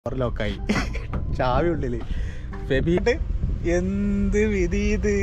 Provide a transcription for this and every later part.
ലോക്കായി ചാവി ഉള്ളില് ഫെബിട്ട് എന്ത് വിധി ഇത്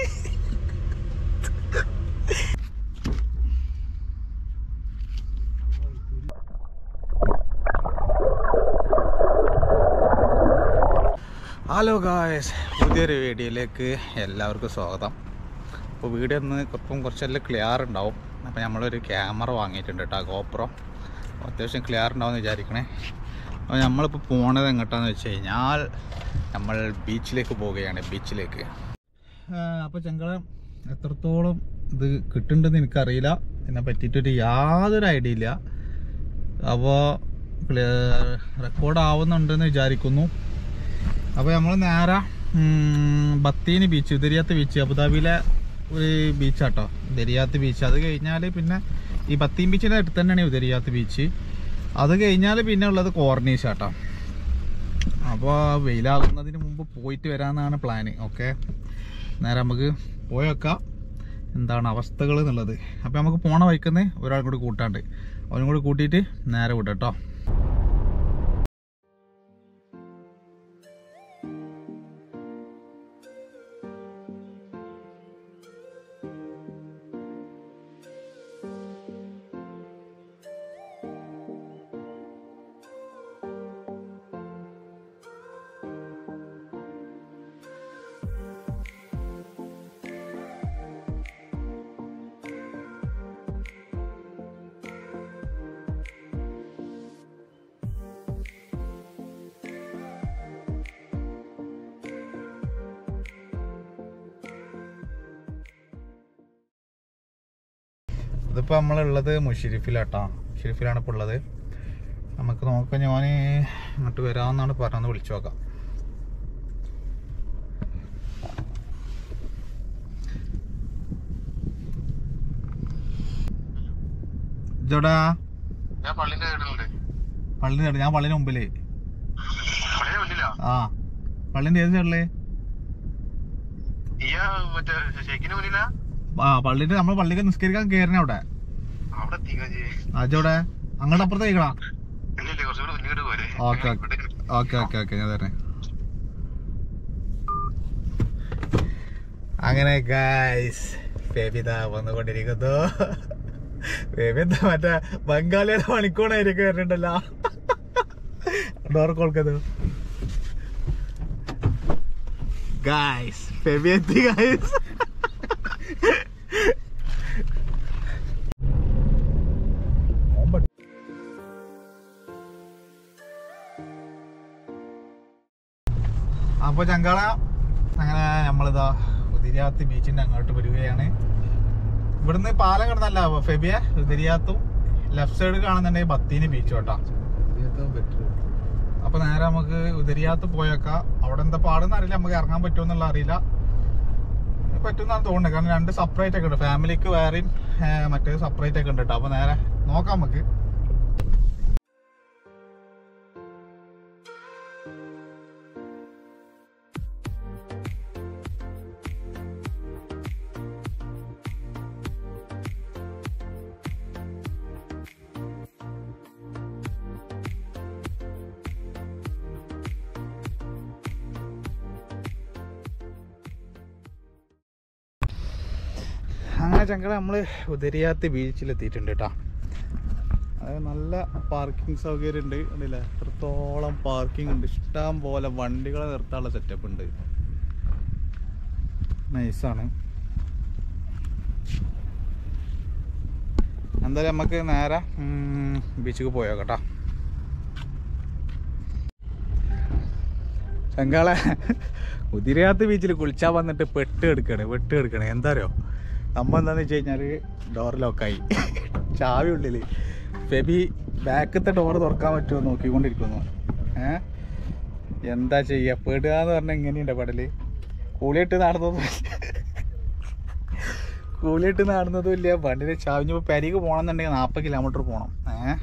ഹലോ ഗായ്സ് പുതിയൊരു വീഡിയോയിലേക്ക് എല്ലാവർക്കും സ്വാഗതം അപ്പോൾ വീഡിയോ ഒന്ന് ഇപ്പം കുറച്ചെല്ലാം ക്ലിയർ ഉണ്ടാവും അപ്പോൾ നമ്മളൊരു ക്യാമറ വാങ്ങിയിട്ടുണ്ട് കേട്ടോ ഗോപ്രോ അത്യാവശ്യം ക്ലിയർ ഉണ്ടാവും വിചാരിക്കണേ അപ്പോൾ നമ്മളിപ്പോൾ പോണത് എങ്ങോട്ടാന്ന് വെച്ച് കഴിഞ്ഞാൽ നമ്മൾ ബീച്ചിലേക്ക് പോവുകയാണ് ബീച്ചിലേക്ക് അപ്പോൾ ചെങ്കള എത്രത്തോളം ഇത് കിട്ടുന്നുണ്ടെന്ന് എനിക്കറിയില്ല ഇതിനെ പറ്റിയിട്ടൊരു യാതൊരു ഐഡിയ ഇല്ല അപ്പോൾ റെക്കോർഡ് ആവുന്നുണ്ടെന്ന് വിചാരിക്കുന്നു അപ്പോൾ നമ്മൾ നേരെ ഉം, ബത്തീനി ബീച്ച് ദരിയാത്ത് ബീച്ച് അബുദാബിയിലെ ഒരു ബീച്ചാട്ടോ ദരിയാത്ത് ബീച്ച് അത് കഴിഞ്ഞാൽ പിന്നെ ഈ ബത്തീൻ ബീച്ചിൻ്റെ അടുത്ത് തന്നെയാണ് ദരിയാത്ത് ബീച്ച് അത് കഴിഞ്ഞാൽ പിന്നെ ഉള്ളത് കോർണീസ് ആട്ടോ അപ്പോൾ വെയിലാകുന്നതിന് മുമ്പ് പോയിട്ട് വരാമെന്നാണ് പ്ലാന് ഓക്കെ നേരെ നമുക്ക് പോയേക്കാം എന്താണ് അവസ്ഥകൾ എന്നുള്ളത് അപ്പോൾ നമുക്ക് പോണ വഴിക്കുന്ന ഒരാൾ കൂടി കൂട്ടാണ്ട് അവനും കൂടി കൂട്ടിയിട്ട് നേരെ വിടാം കേട്ടോ ഇതിപ്പോൾ നമ്മളുള്ളത് മുഷരിഫിലാട്ടോ മുഷരിഫിലാണ് ഇപ്പോൾ ഉള്ളത് നമുക്ക് നോക്കാം ഞാൻ ഇങ്ങോട്ട് വരാമെന്നാണ് പറഞ്ഞത് വിളിച്ചു നോക്കാം ഇതോടാ ഞാൻ പള്ളിന്റെ സൈഡിലുണ്ട് പള്ളി സൈഡ് ഞാൻ പള്ളിന് മുമ്പില് പള്ളിയുടെ മുന്നിലാ ആ പള്ളിന്റെ ഏത് സൈഡില് ഇയ്യ മറ്റേ ഷെയ്ക്കിന് മുന്നിലാ ആ പള്ളിന്റെ നമ്മൾ പള്ളിക്ക് നിസ്കരിക്കാൻ കയറണ അവിടെ അവിടെ എത്തിക്കാൻ ചെയ്യേ അജോടെ അങ്ങോട്ട് അപ്പുറത്ത് കഴിക്കണ ഇല്ലില്ല കുറച്ചുകൂടെ മുന്നോട്ട് പോരെ ഓക്കെ ഓക്കെ ഓക്കെ ഓക്കെ ഞാൻ തരണേ അങ്ങനെ ഗായ്സ് ബേബിത വന്നുകൊണ്ടിരിക്കുന്നു ബേബി എന്താ മറ്റേ ബംഗാളിയുടെ മണിക്കൂണായിരിക്കും വരുന്നുണ്ടല്ലോ ഡോർ കോൾക്കത് ഗായ്സ് ബേബി എത്തി ഗായ്സ് അപ്പൊ ചങ്കാള അങ്ങനെ നമ്മളിതാ ഉദിരിയാത്ത് ബീച്ചിന്റെ അങ്ങോട്ട് വരികയാണ് ഇവിടുന്ന് പാലം കിടന്നല്ല ഫെബിയ ഉദിരിയാത്തും ലെഫ്റ്റ് സൈഡ് കാണുന്നുണ്ടെങ്കിൽ ബത്തീന് ബീച്ച് കേട്ടോ അപ്പൊ നേരെ നമുക്ക് ഉദരിയാത്ത് പോയേക്കാം അവിടെ എന്താ പാടെന്ന് അറിയില്ല നമുക്ക് ഇറങ്ങാൻ പറ്റുമെന്നുള്ള അറിയില്ല പറ്റുമെന്നാണ് തോന്നുന്നത് കാരണം രണ്ട് സെപ്പറേറ്റ് ഒക്കെ ഉണ്ട് ഫാമിലിക്ക് വേറെയും ഏർ മറ്റേത് സെപ്പറേറ്റ് ഒക്കെ ഉണ്ട് കേട്ടോ അപ്പൊ നേരെ നോക്കാം നമുക്ക് അങ്ങനെ ചങ്കട നമ്മൾ ഉദരിയാത്ത് ബീച്ചിലെത്തിയിട്ടുണ്ട് കേട്ടോ അത് നല്ല പാർക്കിംഗ് സൗകര്യം ഉണ്ട് കണ്ടില്ലേ എത്രത്തോളം പാർക്കിംഗ് ഉണ്ട് ഇഷ്ടം പോലെ വണ്ടികളെ നിർത്താനുള്ള സെറ്റപ്പ് ഉണ്ട് നൈസാണ് എന്തായാലും നമുക്ക് നേരെ ബീച്ചിക്ക് പോയോ കേട്ടോ ചങ്കാളെ ഉതിരയാത്ത് ബീച്ചിൽ കുളിച്ചാൽ വന്നിട്ട് പെട്ട് എടുക്കണേ പെട്ട് എടുക്കണേ എന്താ അറിയോ നമ്മ എന്താന്ന് വെച്ച് കഴിഞ്ഞാൽ ഡോർ ലോക്കായി ചാവി ഉള്ളിൽ ഫെബി ബാക്കത്തെ ഡോർ തുറക്കാൻ പറ്റുമോ നോക്കിക്കൊണ്ടിരിക്കുന്നു ഏ എന്താ ചെയ്യുക പെടുക എന്ന് പറഞ്ഞാൽ എങ്ങനെയുണ്ട് പടല് കൂളിയിട്ട് നടന്നതും കൂളിയിട്ട് നടന്നതും ഇല്ല വണ്ടിയുടെ ചാവിഞ്ഞപ്പോൾ പെരിക്ക് പോകണമെന്നുണ്ടെങ്കിൽ നാൽപ്പത് കിലോമീറ്റർ പോകണം ഏ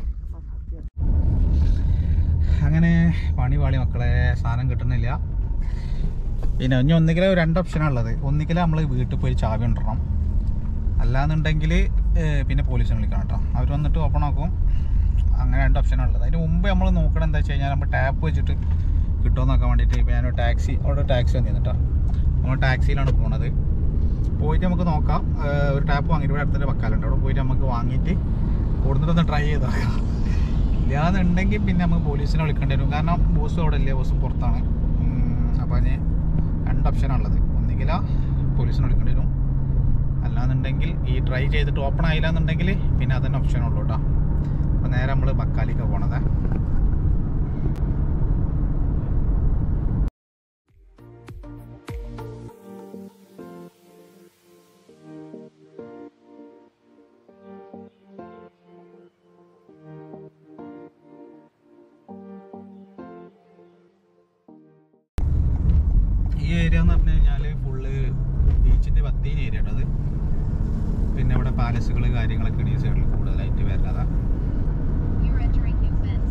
അങ്ങനെ പണി പാളി മക്കളെ സാധനം കിട്ടുന്നില്ല പിന്നെ ഇനി ഒന്നുകിൽ രണ്ട് ഓപ്ഷനാണ് ഉള്ളത് ഒന്നുകിൽ നമ്മൾ വീട്ടിൽ പോയി ചാവി കൊണ്ടിടണം അല്ലാന്നുണ്ടെങ്കിൽ പിന്നെ പോലീസിനെ വിളിക്കണം കേട്ടോ അവർ വന്നിട്ട് ഓപ്പൺ ആക്കും അങ്ങനെ രണ്ട് ഓപ്ഷനാണ് ഉള്ളത് അതിന് മുമ്പ് നമ്മൾ നോക്കണം എന്താ വെച്ച് കഴിഞ്ഞാൽ നമ്മൾ ടാപ്പ് വെച്ചിട്ട് കിട്ടുമോ നോക്കാൻ വേണ്ടിയിട്ട് ഇപ്പോൾ ഞാനൊരു ടാക്സി അവിടെ ടാക്സി വന്നിരുന്നു കേട്ടോ നമ്മൾ ടാക്സിയിലാണ് പോണത് പോയിട്ട് നമുക്ക് നോക്കാം ഏർ ഒരു ടാപ്പ് വാങ്ങിയിട്ട് ഇവിടെ അടുത്തൊരു വക്കാലുണ്ട് അവിടെ പോയിട്ട് നമുക്ക് വാങ്ങിയിട്ട് കൊടുത്തിട്ടൊന്ന് ട്രൈ ചെയ്ത് നോക്കാം ഇല്ലാന്നുണ്ടെങ്കിൽ പിന്നെ നമുക്ക് പോലീസിനെ വിളിക്കേണ്ടി വരും കാരണം ബോസ് അവിടെ ഇല്ല ബോസ് പുറത്താണ് അപ്പോൾ അതിന് രണ്ട് ഓപ്ഷനാണുള്ളത് ഒന്നുകിൽ പോലീസിനെ വിളിക്കേണ്ടി വരും അല്ലാന്നുണ്ടെങ്കിൽ ഈ ട്രൈ ചെയ്തിട്ട് ഓപ്പൺ ആയില്ല എന്നുണ്ടെങ്കിൽ പിന്നെ അതന്നെ ഓപ്ഷൻ ഉള്ളൂ കേട്ടോ അപ്പോൾ നേരെ നമ്മൾ ബക്കാലിക്ക് പോണത് ഈ ഏരിയ എന്ന് പറഞ്ഞു കഴിഞ്ഞാൽ ഫുള്ള് ബീച്ചിൻ്റെ പത്തീൻ ഏരിയ ഉണ്ടത് പിന്നെ ഇവിടെ പാലസുകൾ കാര്യങ്ങളൊക്കെ ഈ സൈഡിൽ കൂടുതലായിട്ട് വരുന്നതാ You're entering new fence.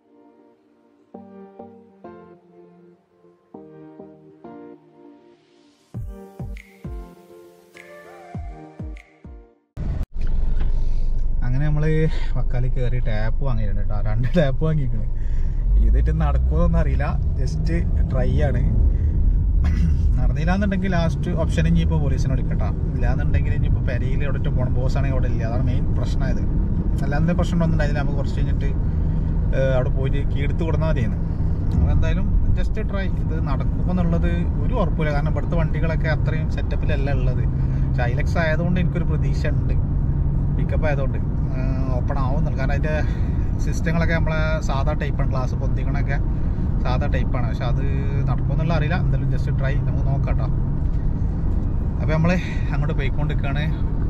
അങ്ങനെ നമ്മൾ വക്കാലി കയറി ടാപ്പ് വാങ്ങിയിട്ടുണ്ട് കേട്ടോ രണ്ട് ടാപ്പ് വാങ്ങിയിരിക്കുന്നത് ഇതിട്ട് നടക്കുമോന്നൊന്നും അറിയില്ല ജസ്റ്റ് ട്രൈ ആണ് നടന്നില്ല എന്നുണ്ടെങ്കിൽ ലാസ്റ്റ് ഓപ്ഷൻ ഇനിയിപ്പോൾ പോലീസിനെ വിളിക്കട്ടോ ഇല്ലാന്നുണ്ടെങ്കിൽ ഇനിയിപ്പോൾ പെരയിൽ എവിടെ പോകണം ബോസ് ആണെങ്കിൽ അവിടെ ഇല്ല അതാണ് മെയിൻ പ്രശ്നമായത് അല്ലാതെ പ്രശ്നം ഒന്നും ഉണ്ടായില്ല നമുക്ക് കുറച്ച് കഴിഞ്ഞിട്ട് ഏഹ്, അവിടെ പോയിട്ട് കീ എടുത്ത് കൊടുന്നാൽ മതിയെന്ന് അപ്പോൾ എന്തായാലും ജസ്റ്റ് ട്രൈ ഇത് നടക്കുമോ എന്നുള്ളത് ഒരു ഉറപ്പില്ല കാരണം ഇവിടുത്തെ വണ്ടികളൊക്കെ അത്രയും സെറ്റപ്പിലല്ല ഉള്ളത് പക്ഷേ ഐലക്സ് ആയതുകൊണ്ട് എനിക്കൊരു പ്രതീക്ഷ ഉണ്ട് പിക്കപ്പ് ആയതുകൊണ്ട് ഓപ്പൺ ആവുന്നുണ്ട് കാരണം അതിൻ്റെ സിസ്റ്റങ്ങളൊക്കെ നമ്മളെ സാധാ ടൈപ്പാണ് ഗ്ലാസ് പൊന്തിക്കണൊക്കെ സാധാ ടൈപ്പാണ് പക്ഷെ അത് നടക്കുമെന്നുള്ള അറിയില്ല എന്തായാലും ജസ്റ്റ് ട്രൈ നമുക്ക് നോക്കാം കേട്ടോ അപ്പോൾ നമ്മൾ അങ്ങോട്ട് പോയിക്കൊണ്ടിരിക്കുകയാണ്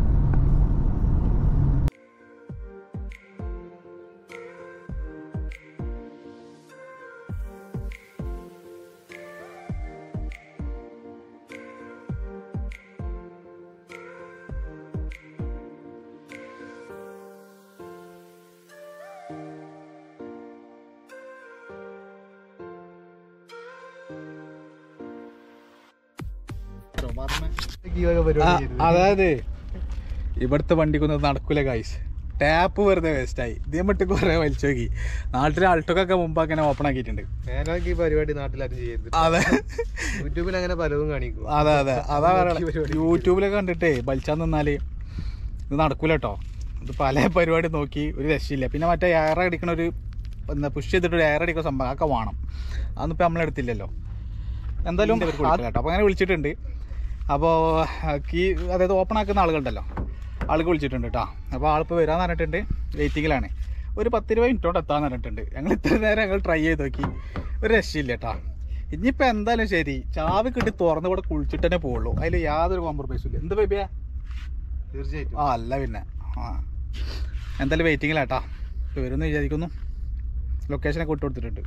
അതായത് ഇവിടുത്തെ വണ്ടിക്കൊന്നും നടക്കൂല ഗൈസ് ടാപ്പ് വെറുതെ വേസ്റ്റായി ഇതേ മട്ട് കുറെ വലിച്ചു നോക്കി നാട്ടിലെ അൾട്ടോക്കൊക്കെ മുമ്പ് അങ്ങനെ ഓപ്പൺ ആക്കിയിട്ടുണ്ട് ഞാനൊക്കെ ഈ പരിപാടി നാട്ടിലാരും ചെയ്യരുത് അതെ യൂട്യൂബിൽ അങ്ങനെ പലതും കാണിക്കും അതെ അതെ അതാ ഈ പറയണത് പരിപാടി യൂട്യൂബിലൊക്കെ കണ്ടിട്ടേ വലിച്ചാൻ നിന്നാല് ഇത് നടക്കൂല കേട്ടോ ഇത് പല പരിപാടി നോക്കി ഒരു രക്ഷയില്ല പിന്നെ മറ്റേ എയർ അടിക്കണ ഒരു എന്താ പുഷ് ചെയ്തിട്ട് ഒരു എയർ അടിക്കുന്ന സംഭവം അതൊക്കെ വേണം അതൊന്നും ഇപ്പം നമ്മളെടുത്തില്ലല്ലോ എന്തായാലും കേട്ടോ അപ്പോൾ അങ്ങനെ വിളിച്ചിട്ടുണ്ട് അപ്പോൾ കീ അതായത് ഓപ്പൺ ആക്കുന്ന ആളുകളുണ്ടല്ലോ ആൾക്ക് വിളിച്ചിട്ടുണ്ട് കേട്ടോ അപ്പോൾ ആളിപ്പോൾ വരാമെന്ന് പറഞ്ഞിട്ടുണ്ട് വെയിറ്റിങ്ങിലാണ് ഒരു പത്ത് ഇരുപത് മിനിറ്റോടെ എത്താന്ന് പറഞ്ഞിട്ടുണ്ട് ഞങ്ങൾ ഇത്ര നേരം ഞങ്ങൾ ട്രൈ ചെയ്ത് നോക്കി ഒരു രക്ഷയില്ല കേട്ടോ ഇനിയിപ്പോൾ എന്തായാലും ശരി ചാവി കിട്ടി തുറന്ന് ഇവിടെ കുളിച്ചിട്ട് തന്നെ പോവുള്ളൂ അതിൽ യാതൊരു കോംപ്രമൈസും ഇല്ല എന്ത് ബേബിയാ തീർച്ചയായിട്ടും ആ അല്ല പിന്നെ ആ എന്തായാലും വെയിറ്റിങ്ങിലാട്ടാ ഇപ്പോൾ വരുമെന്ന് വിചാരിക്കുന്നു ലൊക്കേഷനൊക്കെ വിട്ടു കൊടുത്തിട്ടുണ്ട്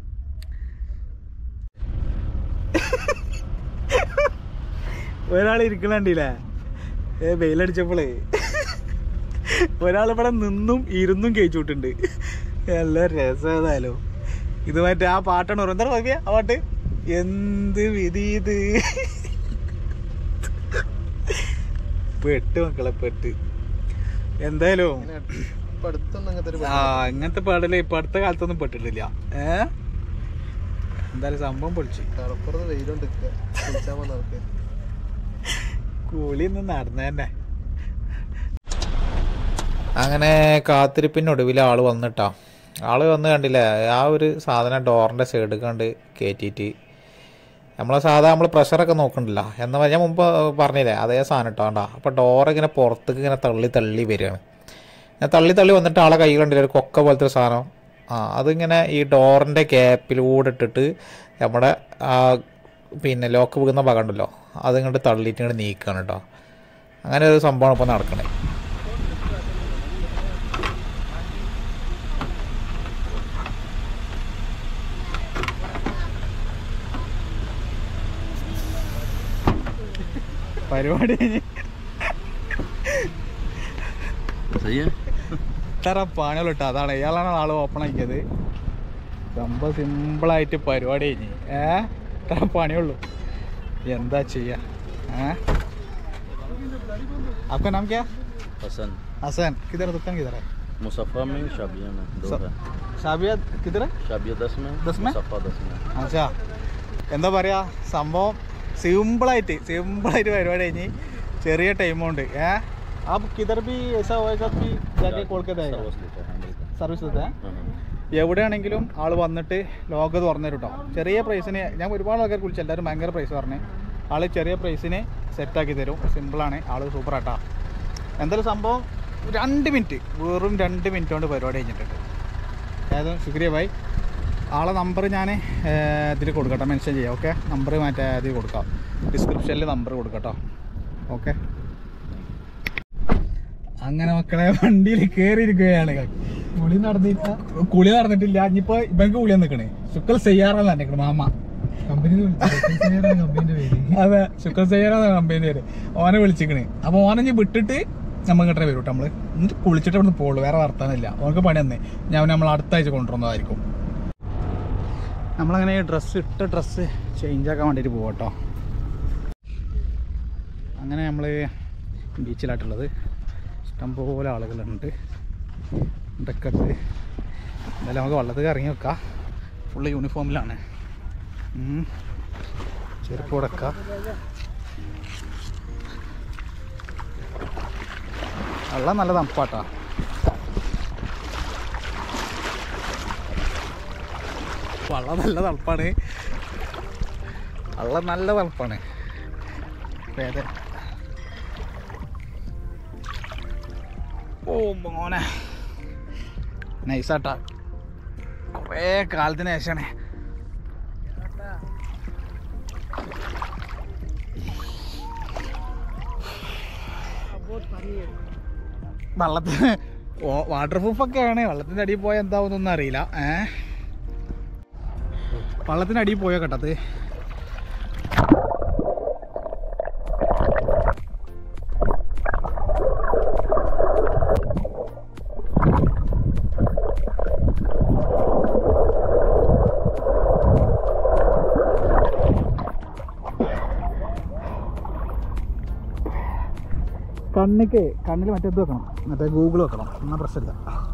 ഒരാൾ ഇരിക്കണണ്ടില്ലേ ഏ വെയിലടിച്ചപ്പോളേ ഒരാൾ ഇവിടെ നിന്നും ഇരുന്നും കഴിച്ചുവിട്ടുണ്ട് നല്ല രസമായാലോ ഇത് മറ്റേ ആ പാട്ടാണ് ഓർമ്മ എന്താണ് നോക്കിയ ആ പാട്ട് എന്ത് വിധി ഇത് പെട്ട് മക്കളെ പെട്ട് എന്തായാലും ഇങ്ങനെ ഇപ്പൊ അടുത്തൊന്നും അങ്ങനത്തെ ഒരു ആ ഇങ്ങനത്തെ പാടല് ഇപ്പൊ അടുത്ത കാലത്തൊന്നും പെട്ടിട്ടില്ല ഏ എന്തായാലും സംഭവം പൊളിച്ചു തലപ്പുറത്ത് വെയിലുണ്ട് കുളിച്ചാൽ വന്ന ആൾക്ക് കൂലി ഒന്ന് നടന്നെ അങ്ങനെ കാത്തിരിപ്പിനൊടുവിൽ ആള് വന്നിട്ടാ ആള് വന്ന് കണ്ടില്ലേ ആ ഒരു സാധനം ഡോറിൻ്റെ സൈഡ് കണ്ട് കയറ്റിയിട്ട് നമ്മളെ സാധാ നമ്മൾ പ്രഷറൊക്കെ നോക്കണ്ടില്ല എന്ന് ഞാൻ മുമ്പ് പറഞ്ഞില്ലേ അതേ സാധനം ഇട്ടോ കണ്ടാ അപ്പോൾ ഡോർ ഇങ്ങനെ പുറത്തേക്ക് ഇങ്ങനെ തള്ളി തള്ളി വരികയാണ് ഞാൻ തള്ളി തള്ളി വന്നിട്ട് ആളെ കൈ കണ്ടില്ല ഒരു കൊക്ക പോലത്തെ ഒരു സാധനം ആ അതിങ്ങനെ ഈ ഡോറിൻ്റെ ഗ്യാപ്പിലൂടെ ഇട്ടിട്ട് നമ്മുടെ ആ പിന്നെ ലോക്ക് വീകുന്ന ഭാഗം ഉണ്ടല്ലോ അതിങ്ങോട്ട് തള്ളിയിട്ട് ഇങ്ങോട്ട് നീക്കുകയാണ് കേട്ടോ അങ്ങനെ ഒരു സംഭവമാണ് ഇപ്പോൾ നടക്കണേ പരിപാടി ഇത്ര പണിയുള്ള ഇട്ടോ അതാണ് ഇയാളാണ് ആള് ഓപ്പൺ ആക്കിയത് സംഭവം സിമ്പിളായിട്ട് പരിപാടി കഴിഞ്ഞ് ഏ ഇത്ര പണിയുള്ളൂ എന്താ ചെയ്യാ ഏ आपका नाम क्या पसंद हसन किधर है दुकान किधर है मुसफ़ा में शाबिया में दो स- है ഷാബിയ കിതറ शाबिया दस में दस में? मुसफ़ा दस में അച്ഛാ എന്താ പറയാ സംഭവം സിമ്പിളായിട്ട് സിമ്പിളായിട്ട് പരിപാടി കഴിഞ്ഞ് ചെറിയ ടൈം കൊണ്ട് ഏ ആ കിതർ ബി ऐसा होएगा कि जाके कोलकाता आएगा सर्विस लेता है हैंडल का സർവീസ് എടുത്തേ हाँ, हाँ। എവിടെയാണെങ്കിലും ആൾ വന്നിട്ട് ലോഗ് തുറന്നു തരും കേട്ടോ ചെറിയ പ്രൈസിന് ഞാൻ ഒരുപാട് ആൾക്കാർ വിളിച്ചു എല്ലാവരും ഭയങ്കര പ്രൈസ് പറഞ്ഞു ആൾ ചെറിയ പ്രൈസിന് സെറ്റാക്കി തരും സിമ്പിളാണ് ആൾ സൂപ്പറാട്ടാ എന്തായാലും സംഭവം രണ്ട് മിനിറ്റ് വെറും രണ്ട് മിനിറ്റ് കൊണ്ട് പരിപാടി കഴിഞ്ഞിട്ടുണ്ട് അതായത് ശുക്രിയ ഭായി ആളെ നമ്പർ ഞാൻ ഇതിൽ കൊടുക്കട്ടെ മെൻഷൻ ചെയ്യാം ഓക്കെ നമ്പർ മറ്റേ ഇതിൽ കൊടുക്കാം ഡിസ്ക്രിപ്ഷനിൽ നമ്പർ കൊടുക്കട്ടോ ഓക്കെ അങ്ങനെ മക്കളെ വണ്ടിയിൽ കയറിയിരിക്കുകയാണ് കുളി നടന്നില്ല കുളി നടന്നിട്ടില്ല ഇനിയിപ്പോ ഇവർക്ക് കുളി നിൽക്കണേ ശുക്കൾ ചെയ്യാറാന്ന് പറഞ്ഞിരിക്കണ മാമ കമ്പനി കമ്പനിന്റെ പേര് അതെ ശുക്കൾ ചെയ്യാറാന്ന് കമ്പനി പേര് ഓനെ വിളിച്ചിക്കണ് അപ്പൊ ഓനെ ഇനി വിട്ടിട്ട് നമ്മൾ ഇങ്ങോട്ടേ വരും കേട്ടോ നമ്മള് എന്നിട്ട് കുളിച്ചിട്ട് ഇവിടുന്ന് പോകുള്ളൂ വേറെ വർത്താനില്ല ഓനക്ക് പണി തന്നെ ഞാൻ നമ്മൾ അടുത്ത ആഴ്ച കൊണ്ടുവന്നതായിരിക്കും നമ്മളങ്ങനെ ഡ്രസ്സ് ഇട്ട ഡ്രസ്സ് ചേഞ്ച് ആക്കാൻ വേണ്ടിയിട്ട് പോകാം കേട്ടോ അങ്ങനെ നമ്മൾ ബീച്ചിലായിട്ടുള്ളത് ഇഷ്ടംപോലെ ആളുകളുണ്ട് ഇതൊക്കെ ഉണ്ട് എന്തായാലും നമുക്ക് വള്ളത്തിൽ ഇറങ്ങി വെക്കാം ഫുള്ള് യൂണിഫോമിലാണ് ഉം. ചെരുപ്പ് കൊടുക്കാം വെള്ളം നല്ല തണുപ്പാട്ടാ വെള്ളം നല്ല തണുപ്പാണ് വെള്ളം നല്ല തണുപ്പാണ് വേദന ഓ മോനെ നൈസാട്ടാ കുറേ കാലത്തിന് ശേഷമാണ് വെള്ളത്തിന് വാട്ടർ പ്രൂഫൊക്കെയാണ് വെള്ളത്തിൻ്റെ അടിയിൽ പോയാൽ എന്താവുന്നൊന്നും അറിയില്ല ഏ വള്ളത്തിൻ്റെ അടിയിൽ പോയോ കേട്ടത് കണ്ണിക്ക് കണ്ണിൽ മറ്റേത് വെക്കണം മറ്റേ ഗൂഗിൾ വെക്കണം എന്നാൽ പ്രശ്നമില്ല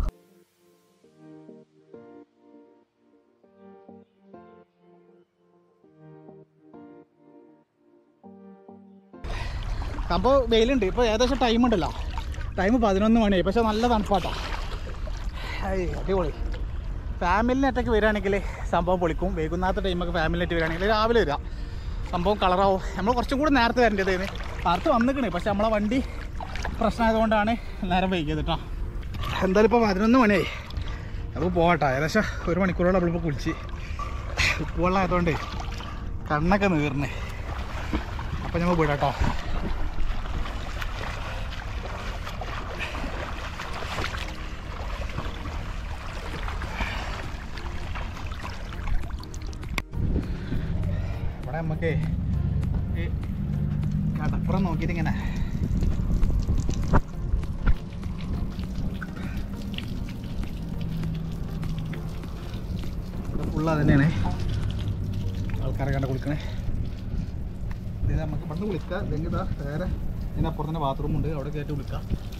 സംഭവം വെയിലുണ്ട് ഇപ്പോൾ ഏകദേശം ടൈം ഉണ്ടല്ലോ ടൈം പതിനൊന്ന് മണിയായി പക്ഷെ നല്ല തണുപ്പാട്ടോ ഐ അടിപൊളി ഫാമിലിനെറ്റൊക്കെ വരികയാണെങ്കിൽ സംഭവം പൊളിക്കും വൈകുന്നേരത്തെ ടൈമൊക്കെ ഫാമിലിനായിട്ട് വരികയാണെങ്കിൽ രാവിലെ വരിക സംഭവം കളറാവും നമ്മൾ കുറച്ചും കൂടി നേരത്തെ വരേണ്ടത് നേരത്തെ വന്നിക്കണേ പക്ഷെ നമ്മളെ വണ്ടി പ്രശ്നമായതുകൊണ്ടാണ് നേരം വൈകിയത് കേട്ടോ എന്തായാലും ഇപ്പോൾ പതിനൊന്ന് മണിയായി അപ്പോൾ പോകട്ടെ ഏകദേശം ഒരു മണിക്കൂറോളം നമ്മളിപ്പോൾ കുളിച്ച് ഉപ്പുവെള്ളമായതുകൊണ്ട് കണ്ണൊക്കെ നീർന്നേ അപ്പോൾ ഞങ്ങൾ വിടാട്ടോ ഇവിടെ നമുക്ക് ഈ കടപ്പുറം നോക്കിയിട്ട് ഇങ്ങനെ ഇവിടെ ഫുള്ള് അത് തന്നെയാണ് ആൾക്കാരെ കണ്ട കുളിക്കണേ ഇത് നമുക്ക് ഇവിടുന്ന് കുളിക്കാം അല്ലെങ്കിൽ ഇതാ വേറെ ഇതിന് അപ്പുറത്ത് തന്നെ ബാത്റൂം ഉണ്ട് അവിടെ കയറ്റി കുളിക്കാം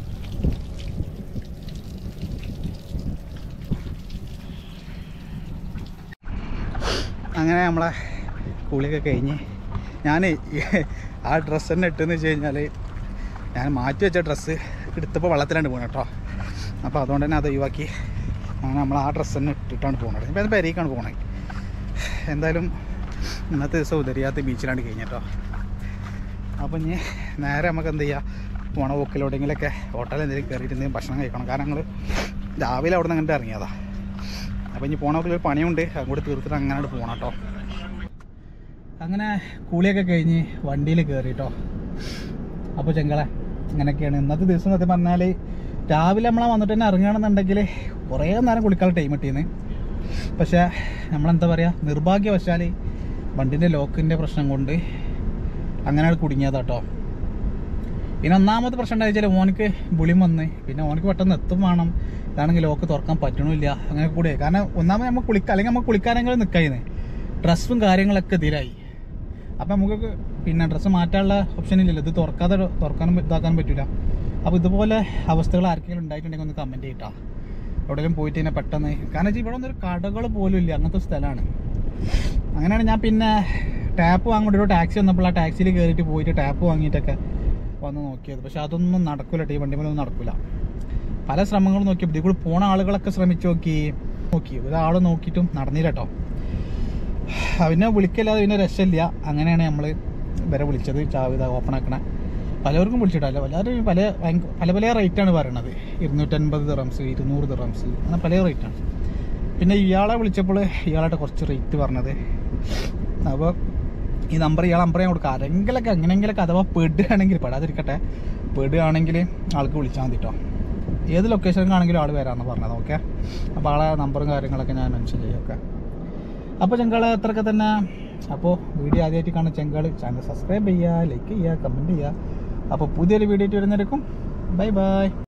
അങ്ങനെ നമ്മളെ കുളിയൊക്കെ കഴിഞ്ഞ് ഞാൻ ആ ഡ്രസ്സ് തന്നെ ഇട്ടെന്ന് വെച്ച് കഴിഞ്ഞാൽ ഞാൻ മാറ്റി വെച്ച ഡ്രസ്സ് എടുത്തപ്പോൾ വെള്ളത്തിലാണ് പോകണം കേട്ടോ അപ്പോൾ അതുകൊണ്ട് തന്നെ അത് ഒഴിവാക്കി അങ്ങനെ നമ്മൾ ആ ഡ്രസ്സ് തന്നെ ഇട്ടിട്ടാണ് പോകുന്നത് ഇപ്പം അത് പെരേക്കാണ് പോകണത് എന്തായാലും ഇന്നത്തെ ദിവസം ഉദരിയാത്ത ബീച്ചിലാണ് കഴിഞ്ഞിട്ടോ അപ്പം ഇനി നേരെ നമുക്ക് എന്ത് ചെയ്യുക പോണ പോക്കിലെവിടെയെങ്കിലൊക്കെ ഹോട്ടലിൽ എന്തെങ്കിലും കയറിയിട്ട് എന്തെങ്കിലും ഭക്ഷണം കഴിക്കണം കാരണം ഞങ്ങൾ രാവിലെ അവിടെ നിന്ന് അങ്ങോട്ട് ഇറങ്ങിയതാണ് അപ്പോൾ ഇനി പോണ ഒരു പണിയുണ്ട് അങ്ങോട്ട് തീർത്തിട്ട് അങ്ങനെ പോകണം കേട്ടോ അങ്ങനെ കൂളിയൊക്കെ കഴിഞ്ഞ് വണ്ടിയിൽ കയറി കേട്ടോ അപ്പോൾ ചെങ്കളെ ഇങ്ങനെയൊക്കെയാണ് ഇന്നത്തെ ദിവസം സത്യം പറഞ്ഞാൽ രാവിലെ നമ്മളെ വന്നിട്ട് തന്നെ ഇറങ്ങുകയാണെന്നുണ്ടെങ്കിൽ കുറേ നേരം കുളിക്കാനുള്ള ടൈം കിട്ടിയെന്ന് പക്ഷേ നമ്മളെന്താ പറയുക നിർഭാഗ്യവശാൽ വണ്ടിൻ്റെ ലോക്കിൻ്റെ പ്രശ്നം കൊണ്ട് അങ്ങനെ കുടുങ്ങിയതാ കേട്ടോ പിന്നെ ഒന്നാമത്തെ പ്രശ്നം എന്താ വെച്ചാൽ ഓനക്ക് ബുളിം വന്ന് പിന്നെ ഓനക്ക് പെട്ടെന്ന് എത്തും വേണം ഇതാണെങ്കിൽ ലോക്ക് തുറക്കാൻ പറ്റണില്ല അങ്ങനെ കൂടെ കാരണം ഒന്നാമത് നമുക്ക് കുളിക്കുക അല്ലെങ്കിൽ നമുക്ക് കുളിക്കാനെങ്കിലും നിൽക്കായിരുന്നു ഡ്രസ്സും കാര്യങ്ങളൊക്കെ ഇതിലായി അപ്പം നമുക്ക് പിന്നെ ഡ്രസ്സ് മാറ്റാനുള്ള ഓപ്ഷൻ ഇല്ലല്ലോ ഇത് തുറക്കാതെ തുറക്കാനും ഇതാക്കാനും പറ്റില്ല അപ്പോൾ ഇതുപോലെ അവസ്ഥകൾ ആർക്കെങ്കിലും ഉണ്ടായിട്ടുണ്ടെങ്കിൽ ഒന്ന് കമൻറ്റ് ചെയ്യട്ടോ എവിടെയെങ്കിലും പോയിട്ട് ഇങ്ങനെ പെട്ടെന്ന് കാരണം വെച്ചാൽ ഇവിടെ ഒന്നും ഒരു കടകൾ പോലും ഇല്ല അങ്ങനത്തെ സ്ഥലമാണ് അങ്ങനെയാണ് ഞാൻ പിന്നെ ടാപ്പ് വാങ്ങിയിട്ട് ഒരു ടാക്സി വന്നപ്പോൾ ആ ടാക്സിയിൽ കയറിയിട്ട് പോയിട്ട് ടാപ്പ് വാങ്ങിയിട്ടൊക്കെ വന്ന് നോക്കിയത് പക്ഷെ അതൊന്നും നടക്കില്ല ഈ വണ്ടിമേലൊന്നും നടക്കില്ല പല ശ്രമങ്ങളും നോക്കിയപ്പോൾ ഇതിൽ കൂടി പോണ ആളുകളൊക്കെ ശ്രമിച്ചു നോക്കി നോക്കി ഒരാൾ നോക്കിയിട്ടും നടന്നില്ല കേട്ടോ അവനെ വിളിക്കല്ലാതെ പിന്നെ രക്ഷമില്ല അങ്ങനെയാണ് നമ്മൾ ഇവരെ വിളിച്ചത് ചാവിത ഓപ്പൺ ആക്കണ പലവർക്കും വിളിച്ചിട്ടല്ല എല്ലാവരും പല ഭയങ്ക- പല പല റേറ്റാണ് പറയണത് ഇരുന്നൂറ്റൻപത് ദിറംസ് ഇരുന്നൂറ് ദിറംസ് അങ്ങനെ പല റേറ്റാണ് പിന്നെ ഇയാളെ വിളിച്ചപ്പോൾ ഇയാളായിട്ട് കുറച്ച് റേറ്റ് പറഞ്ഞത് അപ്പോൾ ഈ നമ്പർ ഇയാളെ നമ്പർ ഞാൻ കൊടുക്കാം ആരെങ്കിലൊക്കെ എങ്ങനെയെങ്കിലൊക്കെ അഥവാ പെടുകയാണെങ്കിൽ പെടാതിരിക്കട്ടെ പെടുകയാണെങ്കിൽ ആൾക്ക് വിളിച്ചാൽ മതി കേട്ടോ ഏത് ലൊക്കേഷനിലാണെങ്കിലും ആൾ വരാമെന്ന് പറഞ്ഞത് ഓക്കെ അപ്പോൾ ആളെ നമ്പറും കാര്യങ്ങളൊക്കെ ഞാൻ മെൻഷൻ ചെയ്യും ഓക്കെ അപ്പോൾ ചെങ്കാള് അത്രയൊക്കെ തന്നെ അപ്പോൾ വീഡിയോ ആദ്യമായിട്ട് കാണുന്ന ചെങ്കാള് ചാനൽ സബ്സ്ക്രൈബ് ചെയ്യുക ലൈക്ക് ചെയ്യുക കമൻറ്റ് ചെയ്യുക അപ്പോൾ പുതിയൊരു വീഡിയോ ആയിട്ട് വരുന്നവരേക്കും ബൈ ബൈ